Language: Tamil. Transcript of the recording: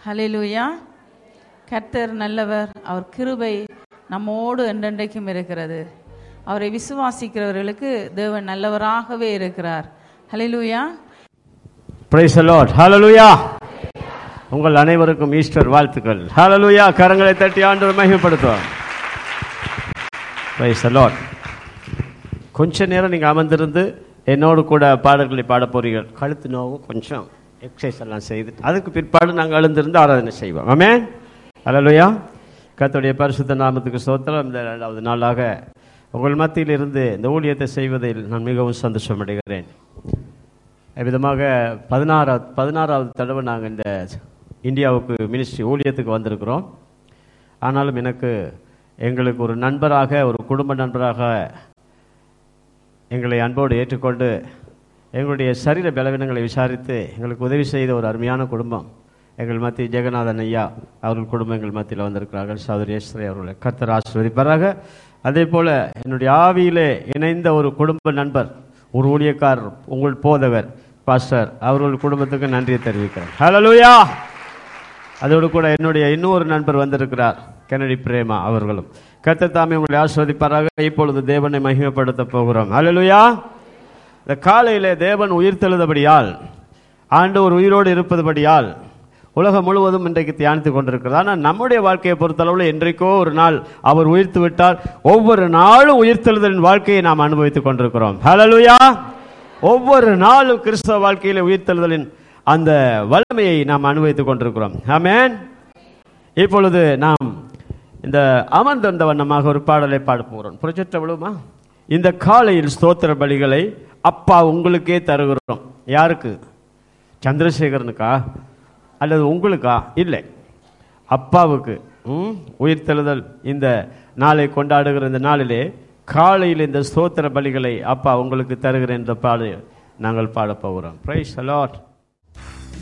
ஹalleluya கர்த்தர் நல்லவர் அவர் கிருபை நம்மோடு என்றென்றைக்கும் இருக்கிறது அவரை விசுவாசிக்கிறவர்களுக்கு தேவன் நல்லவராகவே இருக்கிறார் ஹalleluya பிரைஸ் லார்ட் ஹalleluya உங்கள் அனைவருக்கும் ஈஸ்டர் வாழ்த்துக்கள் ஹalleluya கரங்களை தட்டி ஆண்டவர் மகிமைப்படுத்துவோம் பிரைஸ் லார்ட் கொஞ்ச நேரம் நீங்கள் அமர்ந்திருந்து என்னோடு கூட பாடல்களை பாட போறீர்கள் கழுத்து நோவும் கொஞ்சம் எக்ஸசைஸ் எல்லாம் செய்து அதுக்கு பிற்பாடு நாங்கள் எழுந்திருந்து ஆராதனை செய்வோம் ஆமே ஹalleluya கர்த்தருடைய பரிசுத்த நாமத்துக்கு ஸ்தோத்திரம் இந்த இரண்டாவது நாளாக உங்கள் மத்தியில் இருந்து இந்த ஊழியத்தை செய்வதில் நான் மிகவும் சந்தோஷம் அடைகிறேன் விதமாக பதினாறாவது பதினாறாவது தடவை நாங்கள் இந்த இந்தியாவுக்கு மினிஸ்ட்ரி ஊழியத்துக்கு வந்திருக்கிறோம் ஆனாலும் எனக்கு எங்களுக்கு ஒரு நண்பராக ஒரு குடும்ப நண்பராக எங்களை அன்போடு ஏற்றுக்கொண்டு எங்களுடைய சரீர பலவீனங்களை விசாரித்து எங்களுக்கு உதவி செய்த ஒரு அருமையான குடும்பம் எங்கள் மத்திய ஜெகநாதன் ஐயா அவர்கள் குடும்பம் எங்கள் மத்தியில் வந்திருக்கிறார்கள் சௌதரி ஈஸ்வரி அவர்களை கர்த்தர் ஆசிர்வதிப்பாராக அதே போல என்னுடைய ஆவியிலே இணைந்த ஒரு குடும்ப நண்பர் ஒரு ஊழியக்காரர் உங்கள் போதவர் பாஸ்டர் அவர்கள் குடும்பத்துக்கு நன்றியை தெரிவிக்கிறேன் ஹalleluya அதோடு கூட என்னுடைய இன்னொரு நண்பர் வந்திருக்கிறார் கெனடி பிரேமா அவர்களும் கர்த்தர் தாமே உங்களை ஆஸ்வதிப்பாராக இப்பொழுது தேவனை மகிமைப்படுத்த போகிறோம் ஹalleluya இந்த காலையிலே தேவன் உயிர்த்தெழுதபடியால் ஆண்டவர் உயிரோடு இருப்பதுபடியால் உலகம் முழுவதும் இன்றைக்கு தியானித்துக் கொண்டிருக்கிறது ஆனால் நம்முடைய வாழ்க்கையை பொறுத்தளவில் என்றைக்கோ ஒரு நாள் அவர் உயிர்த்து விட்டால் ஒவ்வொரு நாளும் உயிர்த்தெழுதலின் வாழ்க்கையை நாம் அனுபவித்துக் கொண்டிருக்கிறோம் ஹalleluya ஒவ்வொரு நாளும் கிறிஸ்தவ வாழ்க்கையில உயிர்த்தெழுதலின் அந்த வல்லமையை நாம் அனுபவித்துக் கொண்டிருக்கிறோம் ஆமென் இப்பொழுது நாம் இந்த அமர்ந்திருந்த வண்ணமாக ஒரு பாடலை பாட போகிறோம் ப்ரொஜெக்ட் எவ்வளவுமா இந்த காலையில் ஸ்தோத்திர பலிகளை அப்பா உங்களுக்கே தருகிறோம் யாருக்கு சந்திரசேகரனுக்கா அல்லது உங்களுக்கா இல்லை அப்பாவுக்கு ம், உயிர்த்தெழுதல் இந்த நாளை கொண்டாடுகிற இந்த நாளிலே காலையில் இந்த ஸ்தோத்திர பலிகளை அப்பா உங்களுக்கு தருகிறேன் என்ற பாடு நாங்கள் பாடப் போகிறோம் பிரைஸ் அலாட்